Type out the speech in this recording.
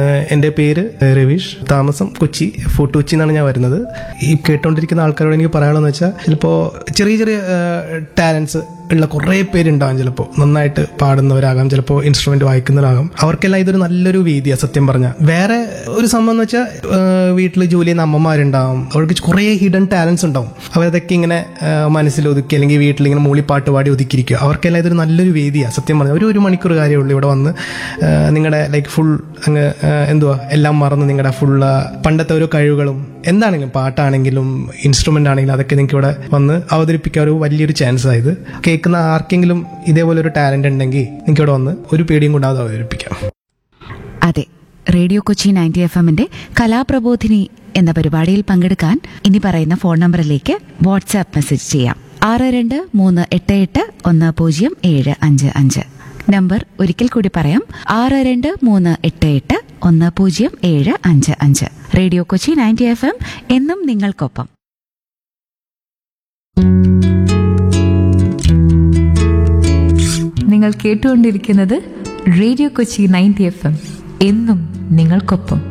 ഏഹ് എൻ്റെ പേര് രവീഷ് താമസം കൊച്ചി ഫോർട്ട് കൊച്ചി എന്നാണ് ഞാൻ വരുന്നത് ഈ കേട്ടോണ്ടിരിക്കുന്ന ആൾക്കാരോട് എനിക്ക് പറയാനുള്ളതെന്ന് വെച്ചാൽ ചിലപ്പോൾ ചെറിയ ചെറിയ ടാലൻസ് ഉള്ള കുറേ പേരുണ്ടാകും ചിലപ്പോൾ നന്നായിട്ട് പാടുന്നവരാകാം ചിലപ്പോൾ ഇൻസ്ട്രുമെന്റ് വായിക്കുന്നവരാകാം അവർക്കെല്ലാം ഇതൊരു നല്ലൊരു വേദിയാണ് സത്യം പറഞ്ഞാൽ വേറെ ഒരു സംഭവം എന്ന് വെച്ചാൽ വീട്ടിൽ ജോലി ചെയ്യുന്ന അമ്മമാരുണ്ടാവും അവർക്ക് കുറേ ഹിഡൻ ടാലൻസ് ഉണ്ടാവും അവരതൊക്കെ ഇങ്ങനെ ഏഹ്, മനസ്സിൽ ഒതുക്കി അല്ലെങ്കിൽ വീട്ടിൽ ഇങ്ങനെ മൂളിപ്പാട്ട് പാടി ഒതുക്കിയിരിക്കുക അവർക്കെല്ലാം ഇതൊരു നല്ലൊരു വേദിയാണ് സത്യം പറഞ്ഞാൽ ഒരു ഒരു മണിക്കൂർ കാര്യമുള്ളൂ ഇവിടെ വന്ന് ഏഹ്, നിങ്ങളുടെ ലൈക്ക് ഫുൾ അങ്ങ് ഏഹ്, എന്തുവാ എല്ലാം മറന്ന് നിങ്ങളുടെ ഫുൾ പണ്ടത്തെ ഓരോ കഴിവുകളും എന്താണെങ്കിലും പാട്ടാണെങ്കിലും ഇൻസ്ട്രുമെന്റ് ആണെങ്കിലും അതൊക്കെ നിങ്ങൾക്ക് ഇവിടെ വന്ന് അവതരിപ്പിക്കാൻ ഒരു വലിയൊരു ചാൻസ് ആയത് കേൾക്കുന്ന ആർക്കെങ്കിലും ഇതേപോലെ ഒരു ടാലന്റ് ഉണ്ടെങ്കിൽ നിങ്ങൾക്ക് ഇവിടെ വന്ന് ഒരു പേടിയും കൂടാതെ അവതരിപ്പിക്കാം അതെ റേഡിയോ കൊച്ചി നയൻറ്റി എഫ് എമ്മിന്റെ കലാപ്രബോധിനി എന്ന പരിപാടിയിൽ പങ്കെടുക്കാൻ ഇനി പറയുന്ന ഫോൺ നമ്പറിലേക്ക് വാട്സാപ്പ് മെസ്സേജ് ചെയ്യാം ആറ് രണ്ട് മൂന്ന് എട്ട് എട്ട് ഒന്ന് പൂജ്യം ഏഴ് അഞ്ച് അഞ്ച് നമ്പർ ഒരിക്കൽ കൂടി പറയാം ആറ് രണ്ട് മൂന്ന് എട്ട് എട്ട് ഒന്ന് പൂജ്യം ഏഴ് അഞ്ച് അഞ്ച് radio Kochi ninety F M എന്നും നിങ്ങൾക്കൊപ്പം നിങ്ങൾ കേട്ടുകൊണ്ടിരിക്കുന്നത് radio Kochi ninety F M എന്നും നിങ്ങൾക്കൊപ്പം